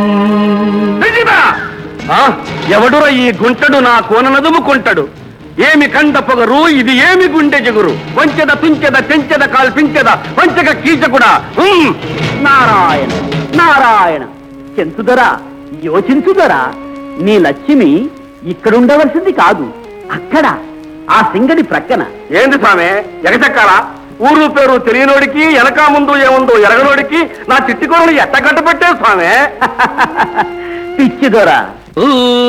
నిజమా? ఆ, ఎవడురా ఈ గుంటడు నా కోన నదుముకుంటాడు ఏమి కండ పొగరు ఇది ఏమి గుండె జగురు వంచెద తుంచెద తెంచెద కాల్పించెద వంచక కీచకుడా ఉమ్. నారాయణ నారాయణ చెంచుదరా యోచించుదరా నీ లక్ష్మి ఇక్కడుండవలసింది కాదు అక్కడ ఆ సింగడి ప్రక్కన ఏంది స్వామి ఎగచెక్కాలా ఊరు పేరు తెలియనోడికి వెనక ముందు ఏముందో ఎరగనోడికి నా చిట్టి కోరలు ఎట్ట కట్టబెట్టే స్వామి పిచ్చిదొరా ఊ